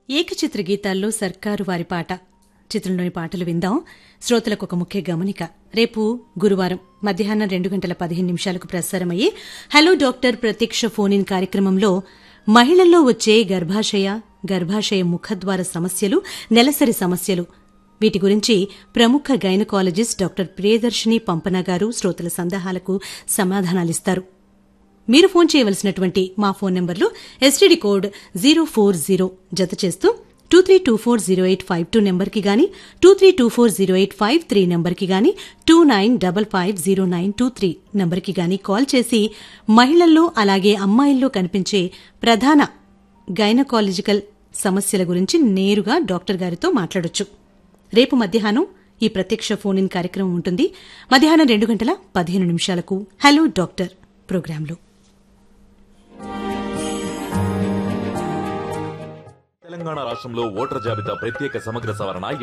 ఏకచిత్ర గీతాల్లో సర్కారు వారి పాట చిత్రంలోని పాటలు విందాం శ్రోతలకు ఒక ముఖ్య గమనిక రేపు గురువారం మధ్యాహ్నం రెండు గంటల పదిహేను నిమిషాలకు ప్రసారమయ్యే హలో డాక్టర్ ప్రత్యక్ష ఫోన్ ఇన్ కార్యక్రమంలో మహిళల్లో వచ్చే గర్భాశయ గర్భాశయ ముఖద్వార సమస్యలు నెలసరి సమస్యలు వీటి గురించి ప్రముఖ గైనకాలజిస్ట్ డాక్టర్ ప్రియదర్శిని పంపన గారు శ్రోతల సందేహాలకు సమాధానాలిస్తారు మీరు ఫోన్ చేయవలసినటువంటి మా ఫోన్ నంబర్లు STD code zero four zero జత చేస్తూ two three two four zero eight five two నెంబర్కి గాని two three two four zero eight five three నెంబర్కి గాని two nine double five zero nine two three నెంబర్కి గాని కాల్ చేసి మహిళల్లో అలాగే అమ్మాయిల్లో కనిపించే ప్రధాన గైనకాలజికల్ సమస్యల గురించి నేరుగా డాక్టర్ గారితో మాట్లాడొచ్చు రేపు మధ్యాహ్నం ఈ ప్రత్యక్ష ఫోన్ ఇన్ కార్యక్రమం ఉంటుంది మధ్యాహ్నం రెండు గంటల పదిహేను నిమిషాలకు హలో డాక్టర్ ప్రోగ్రాంలో తెలంగాణ రాష్ట్రంలో ఓటర్ జాబితా ప్రత్యేక సమగ్ర సవరణ